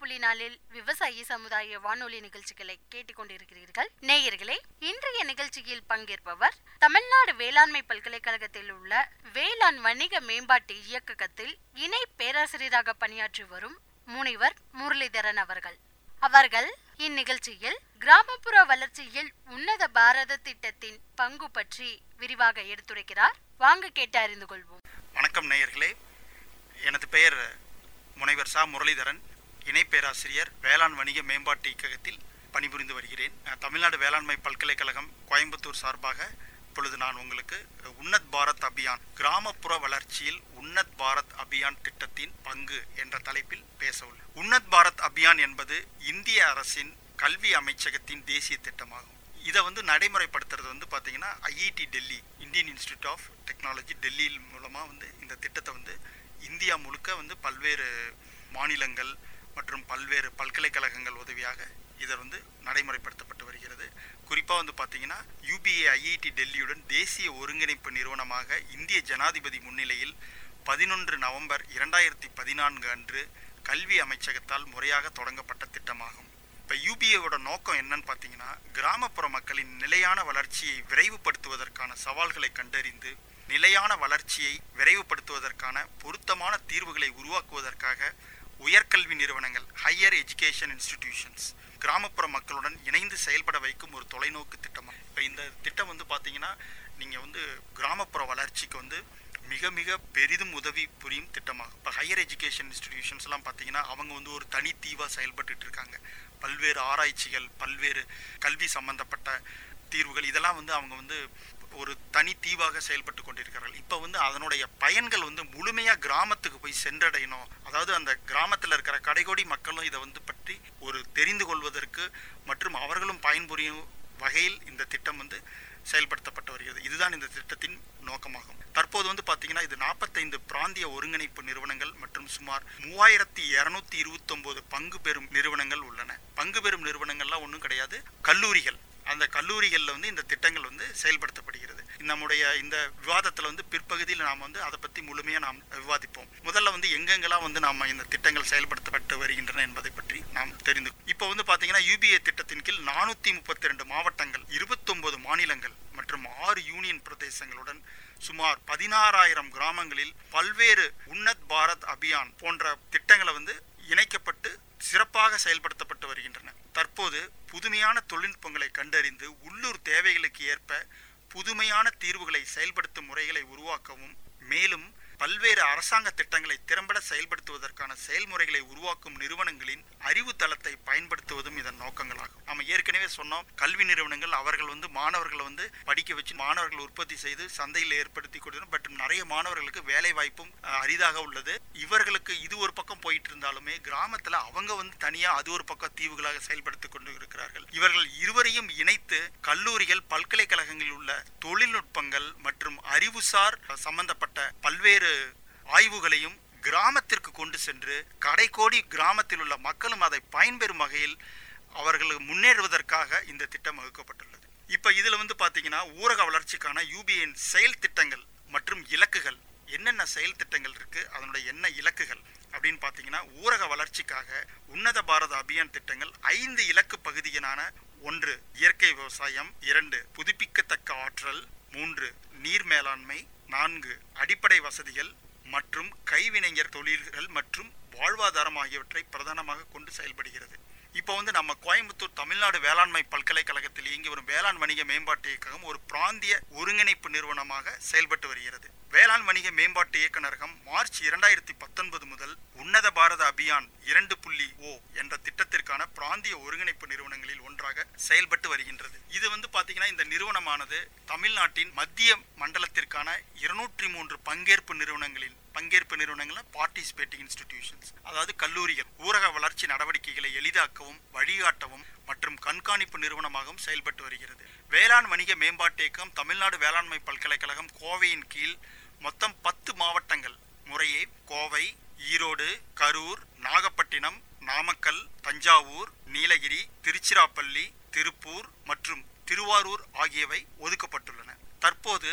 புள்ளி நாலில் விவசாயி சமுதாய வானொலி நிகழ்ச்சிகளை கேட்டுக்கொண்டிருக்கிறீர்கள் நேயர்களே இன்றைய நிகழ்ச்சியில் பங்கேற்பவர் தமிழ்நாடு வேளாண்மை பல்கலைக்கழகத்தில் உள்ள வேளாண் வணிக மேம்பாட்டு இயக்ககத்தில் இணை பேராசிரியராக பணியாற்றி வரும் முனைவர் முரளிதரன் அவர்கள் அவர்கள் இந்நிகழ்ச்சியில் கிராமப்புற வளர்ச்சியில் உன்னத பாரத திட்டத்தின் பங்கு பற்றி விரிவாக எடுத்துரைக்கிறார் வாங்க கேட்டு அறிந்து கொள்வோம் வணக்கம் நேயர்களே எனது பெயர் முனைவர் சா முரளிதரன் இணை பேராசிரியர் வேளாண் வணிக மேம்பாட்டு இயக்ககத்தில் பணிபுரிந்து வருகிறேன் அஹ், தமிழ்நாடு வேளாண்மை பல்கலைக்கழகம் கோயம்புத்தூர் சார்பாக இப்பொழுது நான் உங்களுக்கு உன்னத் பாரத் அபியான் கிராமப்புற வளர்ச்சியில் உன்னத் பாரத் அபியான் திட்டத்தின் பங்கு என்ற தலைப்பில் பேச உள்ளேன் உன்னத் பாரத் அபியான் என்பது இந்திய அரசின் கல்வி அமைச்சகத்தின் தேசிய திட்டமாகும் இதை வந்து நடைமுறைப்படுத்துறது வந்து பார்த்தீங்கன்னா IIT Delhi Indian Institute of Technology டெல்லியில் மூலமாக வந்து இந்த திட்டத்தை வந்து இந்தியா முழுக்க வந்து பல்வேறு மாநிலங்கள் மற்றும் பல்வேறு பல்கலைக்கழகங்கள் உதவியாக இதை வந்து நடைமுறைப்படுத்தப்பட்டு வருகிறது குறிப்பாக வந்து பார்த்தீங்கன்னா யூபிஏ ஐஐடி டெல்லியுடன் தேசிய ஒருங்கிணைப்பு நிறுவனமாக இந்திய ஜனாதிபதி முன்னிலையில் பதினொன்று நவம்பர் இரண்டாயிரத்தி பதினான்கு அன்று கல்வி அமைச்சகத்தால் முறையாக தொடங்கப்பட்ட திட்டமாகும் இப்போ யூபிஏவோட நோக்கம் என்னன்னு பார்த்தீங்கன்னா கிராமப்புற மக்களின் நிலையான வளர்ச்சியை விரைவுபடுத்துவதற்கான சவால்களை கண்டறிந்து நிலையான வளர்ச்சியை விரைவுபடுத்துவதற்கான பொருத்தமான தீர்வுகளை உருவாக்குவதற்காக உயர்கல்வி நிறுவனங்கள் ஹையர் எஜுகேஷன் இன்ஸ்டிடியூஷன்ஸ் கிராமப்புற மக்களுடன் இணைந்து செயல்பட வைக்கும் ஒரு தொலைநோக்கு திட்டம் இப்போ இந்த திட்டம் வந்து பார்த்தீங்கன்னா நீங்கள் வந்து கிராமப்புற வளர்ச்சிக்கு வந்து மிக மிக பெரிதும் உதவி புரியும் திட்டமாகும் இப்போ ஹையர் எஜுகேஷன் இன்ஸ்டிடியூஷன்ஸ்லாம் பார்த்தீங்கன்னா அவங்க வந்து ஒரு தனி தீவாக செயல்பட்டுட்டு இருக்காங்க பல்வேறு ஆராய்ச்சிகள் பல்வேறு கல்வி சம்பந்தப்பட்ட தீர்வுகள் இதெல்லாம் வந்து அவங்க வந்து ஒரு தனி தீவாக செயல்பட்டு கொண்டிருக்கிறார்கள் இப்போ வந்து அதனுடைய பயன்கள் வந்து முழுமையாக கிராமத்துக்கு போய் சென்றடையணும் அதாவது அந்த கிராமத்தில் இருக்கிற கடைகோடி மக்களும் இதை வந்து பற்றி ஒரு தெரிந்து கொள்வதற்கு மற்றும் அவர்களும் பயன்புரியும் வகையில் இந்த திட்டம் வந்து செயல்படுத்தப்பட்டு வருகிறது இதுதான் இந்த திட்டத்தின் நோக்கமாகும் தற்போது வந்து பார்த்தீங்கன்னா இது நாற்பத்தைந்து பிராந்திய ஒருங்கிணைப்பு நிறுவனங்கள் மற்றும் சுமார் மூவாயிரத்தி இரநூத்தி இருபத்தொம்போது பங்கு பெறும் நிறுவனங்கள் உள்ளன பங்கு பெறும் நிறுவனங்கள்லாம் ஒன்றும் கிடையாது கல்லூரிகள் அந்த கல்லூரிகளில் வந்து இந்த திட்டங்கள் வந்து செயல்படுத்தப்படுகிறது நம்முடைய இந்த விவாதத்தில் வந்து பிற்பகுதியில் நாம் வந்து அதை பற்றி முழுமையாக நாம் விவாதிப்போம் முதல்ல வந்து எங்கெங்கெல்லாம் வந்து நாம் இந்த திட்டங்கள் செயல்படுத்தப்பட்டு வருகின்றன என்பதை பற்றி நாம் தெரிந்து இப்போ வந்து பார்த்தீங்கன்னா யூபிஏ திட்டத்தின் கீழ் நானூற்றி முப்பத்தி ரெண்டு மாவட்டங்கள் இருபத்தொன்பது மாநிலங்கள் மற்றும் ஆறு யூனியன் பிரதேசங்களுடன் சுமார் பதினாறாயிரம் கிராமங்களில் பல்வேறு உன்னத் பாரத் அபியான் போன்ற திட்டங்களை வந்து இணைக்கப்பட்டு சிறப்பாக செயல்படுத்தப்பட்டு வருகின்றன தற்போது புதுமையான தொழில்நுட்பங்களை கண்டறிந்து உள்ளூர் தேவைகளுக்கு ஏற்ப புதுமையான தீர்வுகளை செயல்படுத்தும் முறைகளை உருவாக்கவும் மேலும் பல்வேறு அரசாங்க திட்டங்களை திறம்பட செயல்படுத்துவதற்கான செயல்முறைகளை உருவாக்கும் நிறுவனங்களின் அறிவு தளத்தை பயன்படுத்துவதும் இதன் நோக்கங்களாகும் நம்ம ஏற்கனவே சொன்னோம் கல்வி நிறுவனங்கள் அவர்கள் வந்து மாணவர்களை வந்து படிக்க வச்சு மாணவர்கள் உற்பத்தி செய்து சந்தையில் ஏற்படுத்தி கொடுக்கணும் பட் நிறைய மாணவர்களுக்கு வேலை வாய்ப்பும் அஹ், அரிதாக உள்ளது இவர்களுக்கு இது ஒரு பக்கம் போயிட்டு இருந்தாலுமே கிராமத்துல அவங்க வந்து தனியா அது ஒரு பக்கம் தீவுகளாக செயல்படுத்திக் கொண்டு இருக்கிறார்கள் இவர்கள் இருவரையும் இணைத்து கல்லூரிகள் பல்கலைக்கழகங்களில் உள்ள தொழில்நுட்பங்கள் மற்றும் அறிவுசார் சம்பந்தப்பட்ட பல்வேறு ஆய்வுகளையும் கிராமத்திற்கு கொண்டு சென்று கடைக்கோடி கிராமத்தில் உள்ள மக்களும் அதை பயன்பெறும் வகையில் அவர்களுக்கு முன்னேறுவதற்காக இந்த திட்டம் வகுக்கப்பட்டுள்ளது இப்போ இதில் வந்து பார்த்தீங்கன்னா ஊரக வளர்ச்சிக்கான யூபிஎன் செயல் திட்டங்கள் மற்றும் இலக்குகள் என்னென்ன செயல் திட்டங்கள் இருக்கு அதனுடைய என்ன இலக்குகள் அப்படின்னு பார்த்தீங்கன்னா ஊரக வளர்ச்சிக்காக உன்னத பாரத அபியான் திட்டங்கள் ஐந்து இலக்கு பகுதியினான ஒன்று இயற்கை விவசாயம் இரண்டு புதுப்பிக்கத்தக்க ஆற்றல் மூன்று நீர் மேலாண்மை நான்கு அடிப்படை வசதிகள் மற்றும் கைவினைஞர் தொழில்கள் மற்றும் வாழ்வாதாரம் ஆகியவற்றை பிரதானமாக கொண்டு செயல்படுகிறது இப்போ வந்து நம்ம கோயம்புத்தூர் தமிழ்நாடு வேளாண்மை பல்கலைக்கழகத்தில் இயங்கி வரும் வேளாண் வணிக மேம்பாட்டு இயக்ககம் ஒரு பிராந்திய ஒருங்கிணைப்பு நிறுவனமாக செயல்பட்டு வருகிறது வேளாண் வணிக மேம்பாட்டு இயக்குநரகம் மார்ச் இரண்டாயிரத்தி பத்தொன்பது முதல் உன்னத பாரத அபியான் இரண்டு புள்ளி ஓ என்ற திட்டத்திற்கான பிராந்திய ஒருங்கிணைப்பு நிறுவனங்களில் ஒன்றாக செயல்பட்டு வருகின்றது இது வந்து பாத்தீங்கன்னா இந்த நிறுவனமானது தமிழ்நாட்டின் மத்திய மண்டலத்திற்கான இருநூற்றி மூன்று பங்கேற்பு நிறுவனங்களில் பங்கேற்பு நிறுவனங்கள் பார்ட்டிசிபேட்டிங் இன்ஸ்டிடியூஷன்ஸ் அதாவது கல்லூரிகள் ஊரக வளர்ச்சி நடவடிக்கைகளை எளிதாக்கவும் வழிகாட்டவும் மற்றும் கண்காணிப்பு நிறுவனமாகவும் செயல்பட்டு வருகிறது வேளாண் வணிக மேம்பாட்டு இயக்கம் தமிழ்நாடு வேளாண்மை பல்கலைக்கழகம் கோவையின் கீழ் மொத்தம் பத்து மாவட்டங்கள் முறையே கோவை ஈரோடு கரூர் நாகப்பட்டினம் நாமக்கல் தஞ்சாவூர் நீலகிரி திருச்சிராப்பள்ளி திருப்பூர் மற்றும் திருவாரூர் ஆகியவை ஒதுக்கப்பட்டுள்ளன தற்போது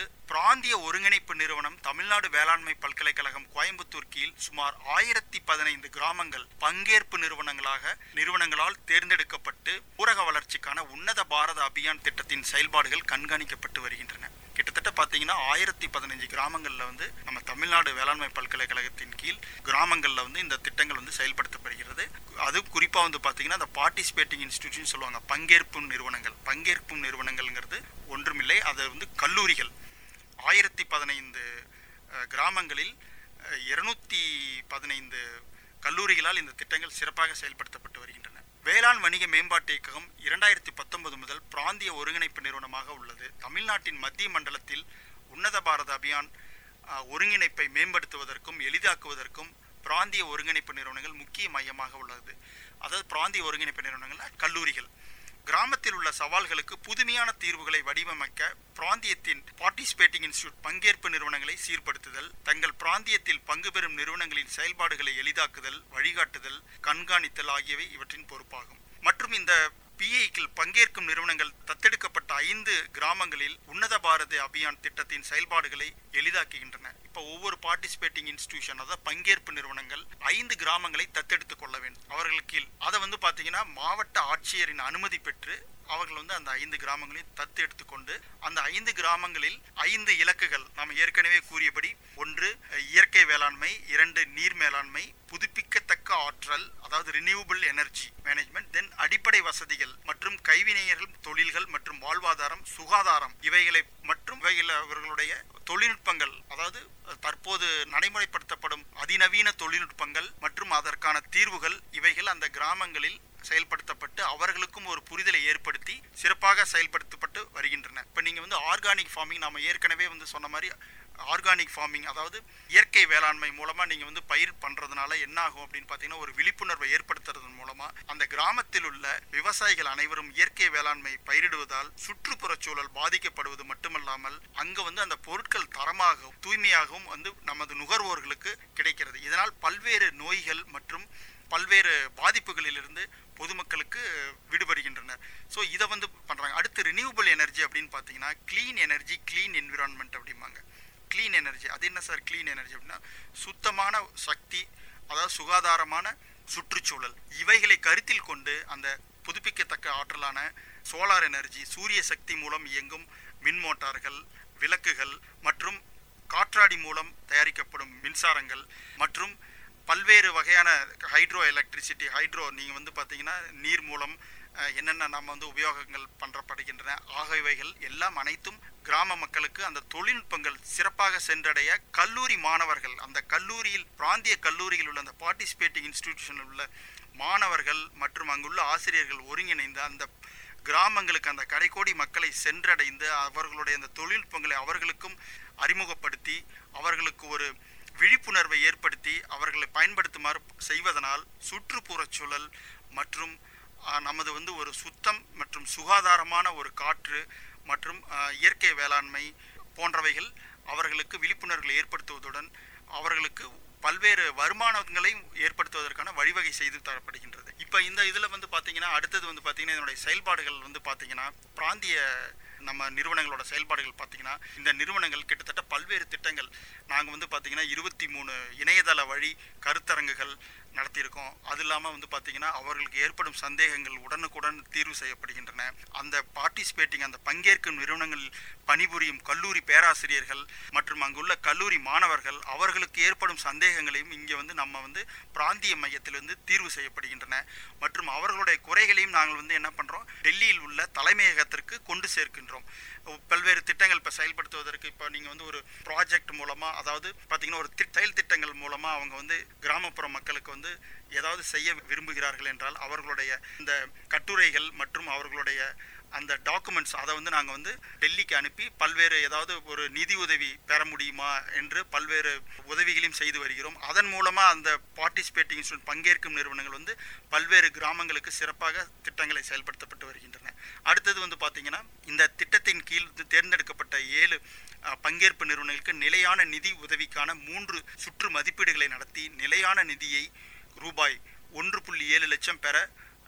பிராந்திய ஒருங்கிணைப்பு நிறுவனம் தமிழ்நாடு வேளாண்மை பல்கலைக்கழகம் கோயம்புத்தூர் கீழ் சுமார் ஆயிரத்தி பதினைந்து கிராமங்கள் பங்கேற்பு நிறுவனங்களாக நிறுவனங்களால் தேர்ந்தெடுக்கப்பட்டு ஊரக வளர்ச்சிக்கான உன்னத பாரத அபியான் திட்டத்தின் செயல்பாடுகள் கண்காணிக்கப்பட்டு வருகின்றன கிட்டத்தட்ட பார்த்தீங்கன்னா ஆயிரத்தி பதினஞ்சு கிராமங்களில் வந்து நம்ம தமிழ்நாடு வேளாண்மை பல்கலைக்கழகத்தின் கீழ் கிராமங்களில் வந்து இந்த திட்டங்கள் வந்து செயல்படுத்தப்படுகிறது அது குறிப்பாக வந்து பார்த்தீங்கன்னா இந்த பார்ட்டிசிபேட்டிங் இன்ஸ்டிடியூஷன் சொல்லுவாங்க பங்கேற்பும் நிறுவனங்கள் பங்கேற்பும் நிறுவனங்கள்ங்கிறது ஒன்றுமில்லை அது வந்து கல்லூரிகள் ஆயிரத்தி பதினைந்து கிராமங்களில் இருநூத்தி பதினைந்து கல்லூரிகளால் இந்த திட்டங்கள் சிறப்பாக செயல்படுத்தப்பட்டு வருகின்றன வேளாண் வணிக மேம்பாட்டு இயக்ககம் இரண்டாயிரத்தி பத்தொன்பது முதல் பிராந்திய ஒருங்கிணைப்பு நிறுவனமாக உள்ளது தமிழ்நாட்டின் மத்திய மண்டலத்தில் உன்னத பாரத அபியான் அஹ், ஒருங்கிணைப்பை மேம்படுத்துவதற்கும் எளிதாக்குவதற்கும் பிராந்திய ஒருங்கிணைப்பு நிறுவனங்கள் முக்கிய மையமாக உள்ளது அதாவது பிராந்திய ஒருங்கிணைப்பு நிறுவனங்கள் கல்லூரிகள் கிராமத்தில் உள்ள சவால்களுக்கு புதுமையான தீர்வுகளை வடிவமைக்க பிராந்தியத்தின் பார்ட்டிசிபேட்டிங் இன்ஸ்டியூட் பங்கேற்பு நிறுவனங்களை சீர்படுத்துதல் தங்கள் பிராந்தியத்தில் பங்கு பெறும் நிறுவனங்களின் செயல்பாடுகளை எளிதாக்குதல் வழிகாட்டுதல் கண்காணித்தல் ஆகியவை இவற்றின் பொறுப்பாகும் மற்றும் இந்த பிஐக்கில் பங்கேற்கும் நிறுவனங்கள் தத்தெடுக்கப்பட்ட ஐந்து கிராமங்களில் உன்னத பாரத அபியான் திட்டத்தின் செயல்பாடுகளை எளிதாக்குகின்றன இப்போ ஒவ்வொரு பார்ட்டிசிபேட்டிங் இன்ஸ்டிடியூஷன் அதாவது பங்கேற்பு நிறுவனங்கள் ஐந்து கிராமங்களை தத்தெடுத்துக் கொள்ள வேண்டும் அவர்கள் கீழ் அதை வந்து பார்த்தீங்கன்னா மாவட்ட ஆட்சியரின் அனுமதி பெற்று அவர்கள் வந்து அந்த ஐந்து கிராமங்களையும் தத்து எடுத்துக்கொண்டு அந்த ஐந்து கிராமங்களில் ஐந்து இலக்குகள் நாம் ஏற்கனவே கூறியபடி ஒன்று அஹ், இயற்கை வேளாண்மை இரண்டு நீர் மேலாண்மை புதுப்பிக்கத்தக்க ஆற்றல் அதாவது ரினியூபிள் எனர்ஜி மேனேஜ்மெண்ட் தென் அடிப்படை வசதிகள் மற்றும் கைவினைஞர்கள் தொழில்கள் மற்றும் வாழ்வாதாரம் சுகாதாரம் இவைகளை மற்றும் இவைகள் அவர்களுடைய தொழில்நுட்பங்கள் அதாவது அஹ், தற்போது நடைமுறைப்படுத்தப்படும் அதிநவீன தொழில்நுட்பங்கள் மற்றும் அதற்கான தீர்வுகள் இவைகள் அந்த கிராமங்களில் செயல்படுத்தப்பட்டு அவர்களுக்கும் ஒரு புரிதலை ஏற்படுத்தி சிறப்பாக செயல்படுத்தப்பட்டு வருகின்றன இப்போ நீங்கள் வந்து ஆர்கானிக் ஃபார்மிங் நாம ஏற்கனவே வந்து சொன்ன மாதிரி ஆர்கானிக் ஃபார்மிங் அதாவது இயற்கை வேளாண்மை மூலமாக நீங்கள் வந்து பயிர் பண்ணுறதுனால என்ன ஆகும் அப்படின்னு பார்த்தீங்கன்னா ஒரு விழிப்புணர்வை ஏற்படுத்துறதன் மூலமாக அந்த கிராமத்தில் உள்ள விவசாயிகள் அனைவரும் இயற்கை வேளாண்மை பயிரிடுவதால் சுற்றுப்புறச் சூழல் பாதிக்கப்படுவது மட்டுமல்லாமல் அங்கே வந்து அந்த பொருட்கள் தரமாகவும் தூய்மையாகவும் வந்து நமது நுகர்வோர்களுக்கு கிடைக்கிறது இதனால் பல்வேறு நோய்கள் மற்றும் பல்வேறு பாதிப்புகளிலிருந்து பொதுமக்களுக்கு விடுபடுகின்றனர் ஸோ இதை வந்து பண்ணுறாங்க அடுத்து ரினியூபிள் எனர்ஜி அப்படின்னு பார்த்தீங்கன்னா க்ளீன் எனர்ஜி க்ளீன் என்விரான்மெண்ட் அப்படிம்பாங்க க்ளீன் எனர்ஜி அது என்ன சார் க்ளீன் எனர்ஜி அப்படின்னா சுத்தமான சக்தி அதாவது சுகாதாரமான சுற்றுச்சூழல் இவைகளை கருத்தில் கொண்டு அந்த புதுப்பிக்கத்தக்க ஆற்றலான சோலார் எனர்ஜி சூரிய சக்தி மூலம் இயங்கும் மின் மோட்டார்கள் விளக்குகள் மற்றும் காற்றாடி மூலம் தயாரிக்கப்படும் மின்சாரங்கள் மற்றும் பல்வேறு வகையான ஹைட்ரோ எலக்ட்ரிசிட்டி ஹைட்ரோ நீங்கள் வந்து பார்த்தீங்கன்னா நீர் மூலம் அஹ், என்னென்ன நம்ம வந்து உபயோகங்கள் பண்ணுறப்படுகின்றன ஆகியவைகள் எல்லாம் அனைத்தும் கிராம மக்களுக்கு அந்த தொழில்நுட்பங்கள் சிறப்பாக சென்றடைய கல்லூரி மாணவர்கள் அந்த கல்லூரியில் பிராந்திய கல்லூரியில் உள்ள அந்த பார்ட்டிசிபேட்டிங் இன்ஸ்டிடியூஷனில் உள்ள மாணவர்கள் மற்றும் அங்குள்ள ஆசிரியர்கள் ஒருங்கிணைந்து அந்த கிராமங்களுக்கு அந்த கடைக்கோடி மக்களை சென்றடைந்து அவர்களுடைய அந்த தொழில்நுட்பங்களை அவர்களுக்கும் அறிமுகப்படுத்தி அவர்களுக்கு ஒரு விழிப்புணர்வை ஏற்படுத்தி அவர்களை பயன்படுத்துமாறு செய்வதனால் சுற்றுப்புறச் சூழல் மற்றும் ஆஹ், நமது வந்து ஒரு சுத்தம் மற்றும் சுகாதாரமான ஒரு காற்று மற்றும் ஆஹ், இயற்கை வேளாண்மை போன்றவைகள் அவர்களுக்கு விழிப்புணர்வுகளை ஏற்படுத்துவதுடன் அவர்களுக்கு பல்வேறு வருமானங்களை ஏற்படுத்துவதற்கான வழிவகை செய்து தரப்படுகின்றது இப்போ இந்த இதில் வந்து பார்த்தீங்கன்னா அடுத்தது வந்து பார்த்தீங்கன்னா இதனுடைய செயல்பாடுகள் வந்து பார்த்தீங்கன்னா பிராந்திய நம்ம நிறுவனங்களோட செயல்பாடுகள் பார்த்தீங்கன்னா இந்த நிறுவனங்கள் கிட்டத்தட்ட பல்வேறு திட்டங்கள் நாங்கள் வந்து பார்த்தீங்கன்னா இருபத்தி மூணு இணையதள வழி கருத்தரங்குகள் நடத்தியிருக்கோம் அது இல்லாமல் வந்து பார்த்தீங்கன்னா அவர்களுக்கு ஏற்படும் சந்தேகங்கள் உடனுக்குடன் தீர்வு செய்யப்படுகின்றன அந்த பார்ட்டிசிபேட்டிங் அந்த பங்கேற்கும் நிறுவனங்களில் பணிபுரியும் கல்லூரி பேராசிரியர்கள் மற்றும் அங்குள்ள கல்லூரி மாணவர்கள் அவர்களுக்கு ஏற்படும் சந்தேகங்களையும் இங்கே வந்து நம்ம வந்து பிராந்திய மையத்திலிருந்து தீர்வு செய்யப்படுகின்றன மற்றும் அவர்களுடைய குறைகளையும் நாங்கள் வந்து என்ன பண்ணுறோம் டெல்லியில் உள்ள தலைமையகத்திற்கு கொண்டு சேர்க்கின்றோம் பல்வேறு திட்டங்கள் இப்போ செயல்படுத்துவதற்கு இப்போ நீங்கள் வந்து ஒரு ப்ராஜெக்ட் மூலமாக அதாவது பார்த்தீங்கன்னா ஒரு தி- செயல் திட்டங்கள் மூலமாக அவங்க வந்து கிராமப்புற மக்களுக்கு வந்து ஏதாவது செய்ய விரும்புகிறார்கள் என்றால் அவர்களுடைய இந்த கட்டுரைகள் மற்றும் அவர்களுடைய அந்த டாக்குமெண்ட்ஸ் அதை வந்து நாங்கள் வந்து டெல்லிக்கு அனுப்பி பல்வேறு ஏதாவது ஒரு நிதி உதவி பெற முடியுமா என்று பல்வேறு உதவிகளையும் செய்து வருகிறோம் அதன் மூலமாக அந்த பார்ட்டிசிபேட்டிங் இன்ஸ்டியூட் பங்கேற்கும் நிறுவனங்கள் வந்து பல்வேறு கிராமங்களுக்கு சிறப்பாக திட்டங்களை செயல்படுத்தப்பட்டு வருகின்றன அடுத்தது வந்து பார்த்தீங்கன்னா இந்த திட்டத்தின் கீழ் வந்து தேர்ந்தெடுக்கப்பட்ட ஏழு அஹ், பங்கேற்பு நிறுவனங்களுக்கு நிலையான நிதி உதவிக்கான மூன்று சுற்று மதிப்பீடுகளை நடத்தி நிலையான நிதியை ரூபாய் ஒன்று புள்ளி ஏழு லட்சம் பெற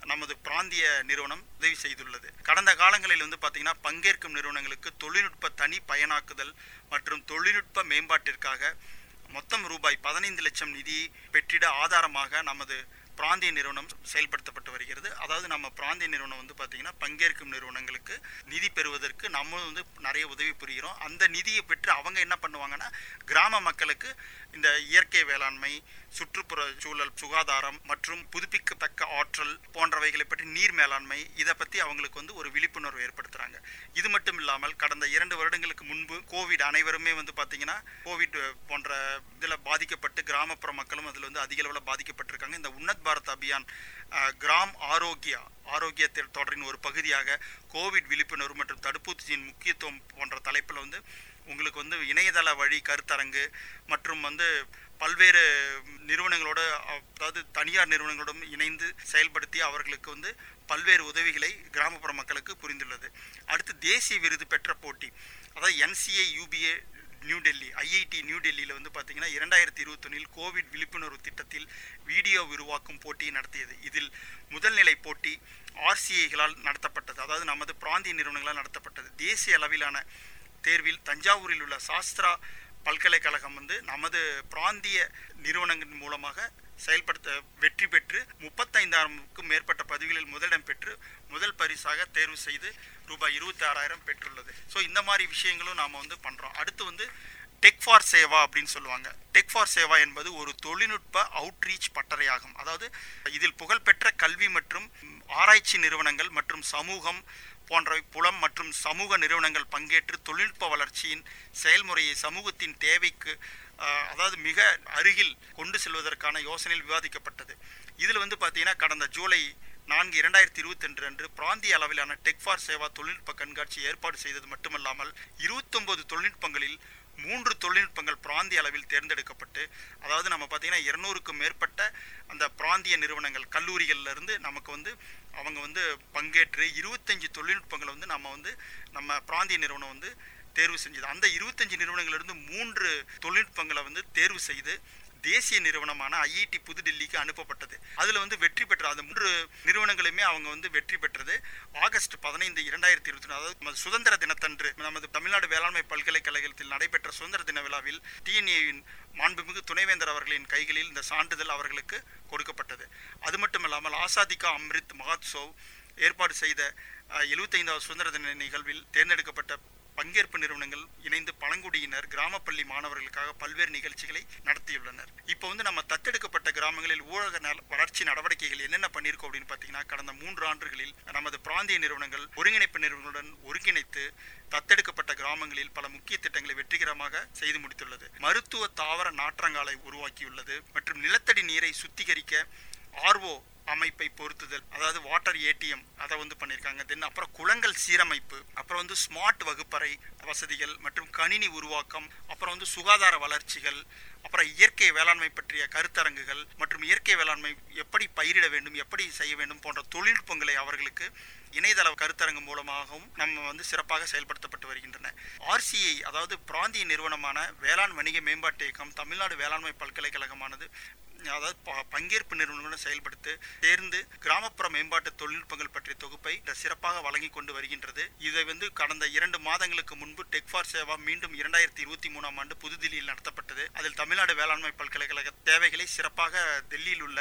நமது பிராந்திய நிறுவனம் உதவி செய்துள்ளது கடந்த காலங்களில் வந்து பார்த்தீங்கன்னா பங்கேற்கும் நிறுவனங்களுக்கு தொழில்நுட்ப தனி பயனாக்குதல் மற்றும் தொழில்நுட்ப மேம்பாட்டிற்காக மொத்தம் ரூபாய் பதினைந்து லட்சம் நிதி பெற்றிட ஆதாரமாக நமது பிராந்திய நிறுவனம் செயல்படுத்தப்பட்டு வருகிறது அதாவது நம்ம பிராந்திய நிறுவனம் வந்து பார்த்தீங்கன்னா பங்கேற்கும் நிறுவனங்களுக்கு நிதி பெறுவதற்கு நம்ம வந்து நிறைய உதவி புரிகிறோம் அந்த நிதியை பெற்று அவங்க என்ன பண்ணுவாங்கன்னா கிராம மக்களுக்கு இந்த இயற்கை வேளாண்மை சுற்றுப்புற சூழல் சுகாதாரம் மற்றும் புதுப்பிக்கத்தக்க ஆற்றல் போன்றவைகளை பற்றி நீர் மேலாண்மை இதை பற்றி அவங்களுக்கு வந்து ஒரு விழிப்புணர்வு ஏற்படுத்துகிறாங்க இது மட்டும் இல்லாமல் கடந்த இரண்டு வருடங்களுக்கு முன்பு கோவிட் அனைவருமே வந்து பார்த்தீங்கன்னா கோவிட் போன்ற இதில் பாதிக்கப்பட்டு கிராமப்புற மக்களும் அதில் வந்து அதிக அளவில் பாதிக்கப்பட்டிருக்காங்க இந்த உன்னத் பாரத் அபியான் அஹ், கிராம் ஆரோக்கியா ஆரோக்கிய திட்ட- தொடரின் ஒரு பகுதியாக கோவிட் விழிப்புணர்வு மற்றும் தடுப்பூசியின் முக்கியத்துவம் போன்ற தலைப்பில் வந்து உங்களுக்கு வந்து இணையதள வழி கருத்தரங்கு மற்றும் வந்து பல்வேறு நிறுவனங்களோட அதாவது தனியார் நிறுவனங்களோடும் இணைந்து செயல்படுத்தி அவர்களுக்கு வந்து பல்வேறு உதவிகளை கிராமப்புற மக்களுக்கு புரிந்துள்ளது அடுத்து தேசிய விருது பெற்ற போட்டி அதாவது NCA UPA New Delhi IIT New டெல்லியில் வந்து பார்த்தீங்கன்னா இரண்டாயிரத்தி இருபத்தொன்னில் கோவிட் விழிப்புணர்வு திட்டத்தில் வீடியோ உருவாக்கும் போட்டியை நடத்தியது இதில் முதல் நிலை போட்டி ஆர்சிஐகளால் நடத்தப்பட்டது அதாவது நமது பிராந்திய நிறுவனங்களால் நடத்தப்பட்டது தேசிய அளவிலான தேர்வில் தஞ்சாவூரில் உள்ள சாஸ்திரா பல்கலைக்கழகம் வந்து நமது பிராந்திய நிறுவனங்கள் மூலமாக செயல்படுத்த வெற்றி பெற்று முப்பத்தைந்தாயிரமுக்கும் மேற்பட்ட பதவிகளில் முதலிடம் பெற்று முதல் பரிசாக தேர்வு செய்து ரூபாய் இருபத்தி ஆறாயிரம் பெற்றுள்ளது ஸோ இந்த மாதிரி விஷயங்களும் நாம் வந்து பண்ணுறோம் அடுத்து வந்து டெக் ஃபார் சேவா அப்படின்னு சொல்லுவாங்க டெக் ஃபார் சேவா என்பது ஒரு தொழில்நுட்ப அவுட்ரீச் பட்டறையாகும் அதாவது இதில் புகழ்பெற்ற கல்வி மற்றும் ம், ஆராய்ச்சி நிறுவனங்கள் மற்றும் சமூகம் போன்றவை புலம் மற்றும் சமூக நிறுவனங்கள் பங்கேற்று தொழில்நுட்ப வளர்ச்சியின் செயல்முறையை சமூகத்தின் தேவைக்கு ஆஹ், அதாவது மிக அருகில் கொண்டு செல்வதற்கான யோசனையில் விவாதிக்கப்பட்டது இதில் வந்து பார்த்தீங்கன்னா கடந்த ஜூலை நான்கு இரண்டாயிரத்தி இருபத்தொன்று அன்று பிராந்திய அளவிலான டெக் ஃபார் சேவா தொழில்நுட்ப கண்காட்சி ஏற்பாடு செய்தது மட்டுமல்லாமல் இருபத்தொன்பது தொழில்நுட்பங்களில் மூன்று தொழில்நுட்பங்கள் பிராந்திய அளவில் தேர்ந்தெடுக்கப்பட்டு அதாவது நம்ம பார்த்தீங்கன்னா இருநூறுக்கும் மேற்பட்ட அந்த பிராந்திய நிறுவனங்கள் கல்லூரிகள்ல இருந்து நமக்கு வந்து அவங்க வந்து பங்கேற்று இருபத்தஞ்சு தொழில்நுட்பங்களை வந்து நம்ம வந்து நம்ம பிராந்திய நிறுவனம் வந்து தேர்வு செஞ்சது அந்த இருபத்தஞ்சு நிறுவனங்களிலிருந்து மூன்று தொழில்நுட்பங்களை வந்து தேர்வு செய்து தேசிய நிறுவனமான ஐஐடி புதுடில்லிக்கு அனுப்பப்பட்டது அதில் வந்து வெற்றி பெற்ற அந்த மூன்று நிறுவனங்களுமே அவங்க வந்து வெற்றி பெற்றது ஆகஸ்ட் பதினைந்து இரண்டாயிரத்தி இருபத்தி அதாவது நமது சுதந்திர தினத்தன்று நமது தமிழ்நாடு வேளாண்மை பல்கலைக்கழகத்தில் நடைபெற்ற சுதந்திர தின விழாவில் டிஎன்ஏவின் மாண்புமிகு துணைவேந்தர் அவர்களின் கைகளில் இந்த சான்றிதழ் அவர்களுக்கு கொடுக்கப்பட்டது அது மட்டும் இல்லாமல் ஆசாதிகா அம்ரித் மகோத்சவ் ஏற்பாடு செய்த எழுபத்தைந்தாவது சுதந்திர தின நிகழ்வில் தேர்ந்தெடுக்கப்பட்ட பங்கேற்பு நிறுவனங்கள் இணைந்து பழங்குடியினர் கிராமப்பள்ளி மாணவர்களுக்காக பல்வேறு நிகழ்ச்சிகளை நடத்தியுள்ளனர் இப்போ வந்து நம்ம தத்தெடுக்கப்பட்ட கிராமங்களில் ஊரக நல வளர்ச்சி நடவடிக்கைகள் என்னென்ன பண்ணியிருக்கோம் அப்படின்னு பார்த்தீங்கன்னா கடந்த மூன்று ஆண்டுகளில் நமது பிராந்திய நிறுவனங்கள் ஒருங்கிணைப்பு நிறுவனங்களுடன் ஒருங்கிணைத்து தத்தெடுக்கப்பட்ட கிராமங்களில் பல முக்கிய திட்டங்களை வெற்றிகரமாக செய்து முடித்துள்ளது மருத்துவ தாவர நாற்றங்காலை உருவாக்கியுள்ளது மற்றும் நிலத்தடி நீரை சுத்திகரிக்க ஆர்ஓ அமைப்பை பொருத்துதல் அதாவது வாட்டர் ஏடிஎம் அதை வந்து பண்ணியிருக்காங்க தென் அப்புறம் குளங்கள் சீரமைப்பு அப்புறம் வந்து ஸ்மார்ட் வகுப்பறை வசதிகள் மற்றும் கணினி உருவாக்கம் அப்புறம் வந்து சுகாதார வளர்ச்சிகள் அப்புறம் இயற்கை வேளாண்மை பற்றிய கருத்தரங்குகள் மற்றும் இயற்கை வேளாண்மை எப்படி பயிரிட வேண்டும் எப்படி செய்ய வேண்டும் போன்ற தொழில்நுட்பங்களை அவர்களுக்கு இணையதள கருத்தரங்கு மூலமாகவும் நம்ம வந்து சிறப்பாக செயல்படுத்தப்பட்டு வருகின்றன ஆர்சிஐ அதாவது பிராந்திய நிறுவனமான வேளாண் வணிக மேம்பாட்டு இயக்கம் தமிழ்நாடு வேளாண்மை பல்கலைக்கழகமானது அதாவது ப- பங்கேற்பு நிறுவனங்களுடன் செயல்படுத்தி சேர்ந்து கிராமப்புற மேம்பாட்டு தொழில்நுட்பங்கள் பற்றிய தொகுப்பை சிறப்பாக வழங்கி கொண்டு வருகின்றது இதை வந்து கடந்த இரண்டு மாதங்களுக்கு முன்பு டெக் ஃபார் சேவா மீண்டும் இரண்டாயிரத்தி இருபத்தி மூணாம் ஆண்டு புதுதில்லியில் நடத்தப்பட்டது அதில் தமிழ்நாடு வேளாண்மை பல்கலைக்கழக தேவைகளை சிறப்பாக டெல்லியில் உள்ள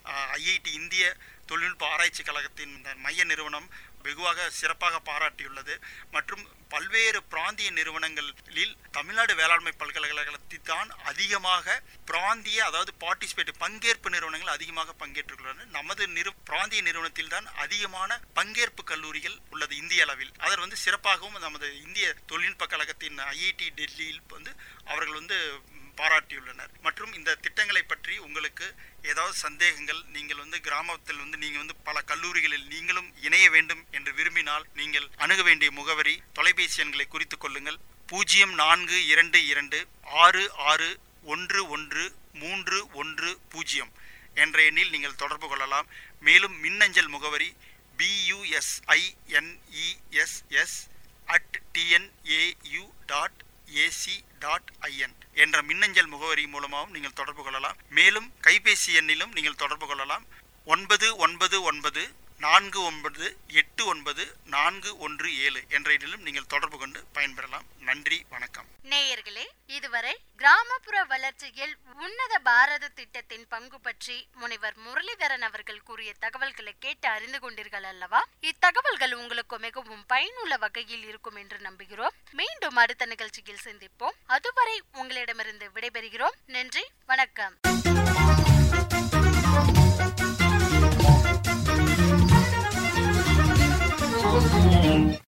ஐஐடி இந்திய தொழில்நுட்ப ஆராய்ச்சி கழகத்தின் இந்த மைய நிறுவனம் வெகுவாக சிறப்பாக பாராட்டியுள்ளது மற்றும் பல்வேறு பிராந்திய நிறுவனங்களில் தமிழ்நாடு வேளாண்மை பல்கலைக்கழகத்தில் தான் அதிகமாக பிராந்திய அதாவது பார்ட்டிசிபேட் பங்கேற்பு நிறுவனங்கள் அதிகமாக பங்கேற்றுள்ளன நமது நிறு பிராந்திய நிறுவனத்தில் தான் அதிகமான பங்கேற்பு கல்லூரிகள் உள்ளது இந்திய அளவில் அதர் வந்து சிறப்பாகவும் நமது இந்திய தொழில்நுட்ப கழகத்தின் ஐஐடி டெல்லியில் வந்து அவர்கள் வந்து பாராட்டியுள்ளனர் மற்றும் இந்த திட்டங்களை பற்றி உங்களுக்கு ஏதாவது சந்தேகங்கள் நீங்கள் வந்து கிராமத்தில் வந்து நீங்கள் வந்து பல கல்லூரிகளில் நீங்களும் இணைய வேண்டும் என்று விரும்பினால் நீங்கள் அணுக வேண்டிய முகவரி தொலைபேசி எண்களை குறித்துக் கொள்ளுங்கள் பூஜ்ஜியம் நான்கு இரண்டு இரண்டு ஆறு ஆறு ஒன்று ஒன்று மூன்று ஒன்று பூஜ்ஜியம் என்ற எண்ணில் நீங்கள் தொடர்பு கொள்ளலாம் மேலும் மின்னஞ்சல் முகவரி பியூஎஸ்ஐஎன்இஎஸ்எஸ் at TNAU dot AC dot IN என்ற மின்னஞ்சல் முகவரி மூலமாகவும் நீங்கள் தொடர்பு கொள்ளலாம் மேலும் கைபேசி எண்ணிலும் நீங்கள் தொடர்பு கொள்ளலாம் ஒன்பது ஒன்பது ஒன்பது நான்கு ஒன்பது எட்டு ஒன்பது நான்கு ஒன்று ஏழு என்ற எண்ணிலும் நீங்கள் தொடர்பு கொண்டு பயன்பெறலாம் நன்றி வணக்கம் நேயர்களே இதுவரை கிராமப்புற வளர்ச்சியில் உன்னத பாரத திட்டத்தின் பங்கு பற்றி முனைவர் முரளிதரன் அவர்கள் கூறிய தகவல்களை கேட்டு அறிந்து கொண்டீர்கள் அல்லவா இத்தகவல்கள் உங்களுக்கு மிகவும் பயனுள்ள வகையில் இருக்கும் என்று நம்புகிறோம் மீண்டும் அடுத்த நிகழ்ச்சியில் சந்திப்போம் அதுவரை உங்களிடமிருந்து விடைபெறுகிறோம் நன்றி வணக்கம்